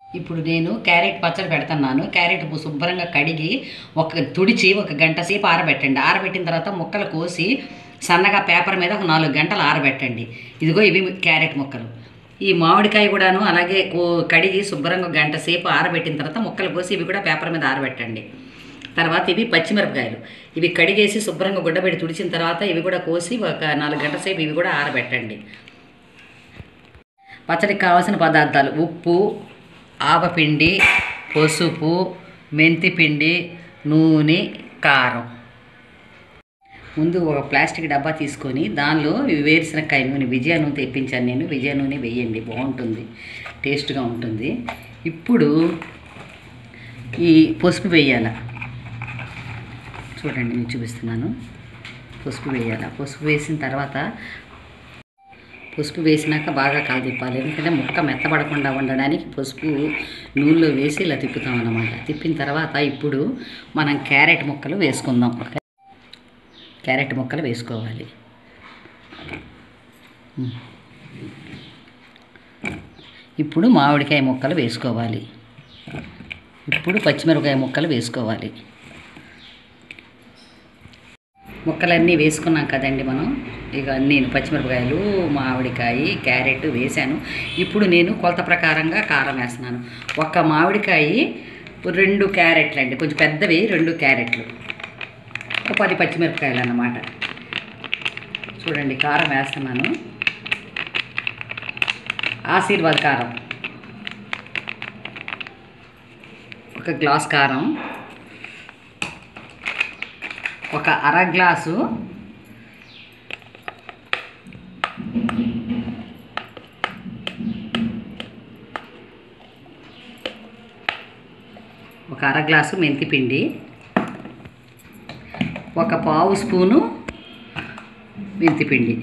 ఇప్పుడు నేను క్యారెట్ పచ్చడి పెడుతున్నాను క్యారెట్ పు- శుభ్రంగా కడిగి ఒక తుడిచి ఒక గంట సేపు ఆరబెట్టండి ఆరబెట్టిన తర్వాత ముక్కలు కోసి సన్నగా పేపర్ మీద ఒక నాలుగు గంటలు ఆరబెట్టండి ఇదిగో ఇవి క్యారెట్ ముక్కలు ఈ మామిడికాయ కూడాను అలాగే కో- కడిగి శుభ్రంగా ఒక గంట సేపు ఆరబెట్టిన తర్వాత ముక్కలు కోసి ఇవి కూడా పేపర్ మీద ఆరబెట్టండి తర్వాత ఇవి పచ్చిమిరపకాయలు ఇవి కడిగేసి శుభ్రంగా గుడ్డబెట్టి తుడిచిన తర్వాత ఇవి కూడా కోసి ఒక నాలుగు గంటల సేపు ఇవి కూడా ఆరబెట్టండి పచ్చడికి కావాల్సిన పదార్థాలు ఉప్పు ఆవపిండి పసుపు మెంతిపిండి నూనె కారం ముందు ఒక ప్లాస్టిక్ డబ్బా తీసుకొని దానిలో ఇవి వేరుశనక్కాయ నూనె విజయ నూనె తెప్పించాను నేను విజయ నూనె వేయండి బాగుంటుంది టేస్ట్గా ఉంటుంది ఇప్పుడు ఈ పసుపు వేయాల చూడండి నేను చూపిస్తున్నాను పసుపు వేయాల పసుపు వేసిన తర్వాత పసుపు వేసినాక బాగా కలదిప్పాలి ఎందుకంటే ముక్క మెత్తబడకుండా ఉండడానికి పసుపు నూనెలో వేసి ఇలా తిప్పుతాం అన్నమాట తిప్పిన తర్వాత ఇప్పుడు మనం క్యారెట్ ముక్కలు వేసుకుందాం క్యారెట్ ముక్కలు వేసుకోవాలి ఉమ్. ఇప్పుడు మామిడికాయ ముక్కలు వేసుకోవాలి ఇప్పుడు పచ్చిమిరపకాయ ముక్కలు వేసుకోవాలి ముక్కలన్నీ వేసుకున్నాం కదండి మనం ఇక నేను పచ్చిమిరపకాయలు మామిడికాయ క్యారెట్ వేశాను ఇప్పుడు నేను కొలత ప్రకారంగా కారం వేస్తున్నాను ఒక్క మామిడికాయ రెండు క్యారెట్లు అండి కొంచెం పెద్దవి రెండు క్యారెట్లు ఒక పది పచ్చిమిరపకాయలు అన్నమాట చూడండి కారం వేస్తున్నాను ఆశీర్వాద్ కారం ఒక గ్లాస్ కారం ఒక అర గ్లాసు ఒక అర గ్లాసు మెంతిపిండి ఒక పావు స్పూను మెంతిపిండి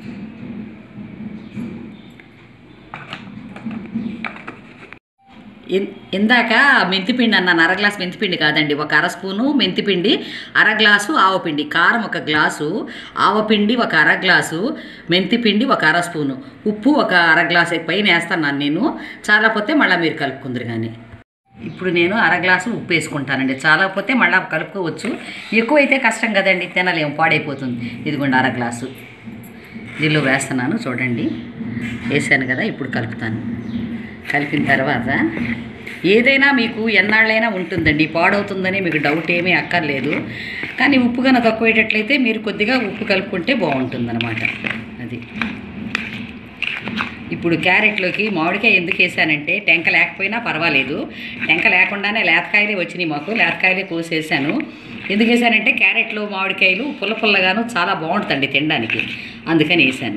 ఇన్- ఇందాక మెంతిపిండి అన్నాను అర గ్లాస్ మెంతిపిండి కాదండి ఒక అర స్పూను మెంతిపిండి అర గ్లాసు ఆవపిండి కారం ఒక గ్లాసు ఆవపిండి ఒక అర గ్లాసు మెంతిపిండి ఒక అర స్పూను ఉప్పు ఒక అర గ్లాసు పైన వేస్తున్నాను నేను చాలా పోతే మళ్ళీ మీరు కలుపుకుందరు కానీ ఇప్పుడు నేను అర గ్లాసు ఉప్పు వేసుకుంటానండి చాలా పోతే మళ్ళీ కలుపుకోవచ్చు ఎక్కువ అయితే కష్టం కదండి తినలేము పాడైపోతుంది ఇదిగోండి అర గ్లాసు దీనిలో వేస్తున్నాను చూడండి వేసాను కదా ఇప్పుడు కలుపుతాను కలిపిన తర్వాత ఏదైనా మీకు ఎన్నాళ్ళైనా ఉంటుందండి పాడవుతుందని మీకు డౌట్ ఏమీ అక్కర్లేదు కానీ ఉప్పు కన్నా తక్కువేటట్లయితే మీరు కొద్దిగా ఉప్పు కలుపుకుంటే బాగుంటుందన్నమాట అది ఇప్పుడు క్యారెట్లోకి మామిడికాయ ఎందుకు వేసానంటే టెంక లేకపోయినా పర్వాలేదు టెంక లేకుండానే లేతకాయలే వచ్చినాయి మాకు లేతకాయలే కోసేసాను ఎందుకు వేసానంటే క్యారెట్లు మామిడికాయలు పుల్ల పుల్లగాను చాలా బాగుంటుందండి తినడానికి అందుకని వేసాను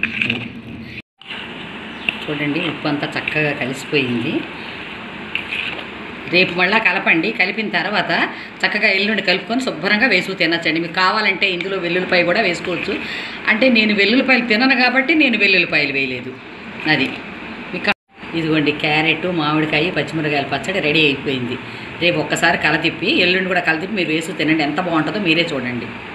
చూడండి ఉప్పు అంతా చక్కగా కలిసిపోయింది రేపు మళ్ళా కలపండి కలిపిన తర్వాత చక్కగా ఎల్లుండి కలుపుకొని శుభ్రంగా వేసుకు తినచ్చండి మీకు కావాలంటే ఇందులో వెల్లుల్లిపాయ కూడా వేసుకోవచ్చు అంటే నేను వెల్లుల్లిపాయలు తినను కాబట్టి నేను వెల్లుల్లిపాయలు వేయలేదు అది మీకు ఇదిగోండి క్యారెట్ మామిడికాయ పచ్చిమిరకాయల పచ్చడి రెడీ అయిపోయింది రేపు ఒక్కసారి కలతిప్పి ఎల్లుండి కూడా కలతిప్పి మీరు వేసుకు తినండి ఎంత బాగుంటుందో మీరే చూడండి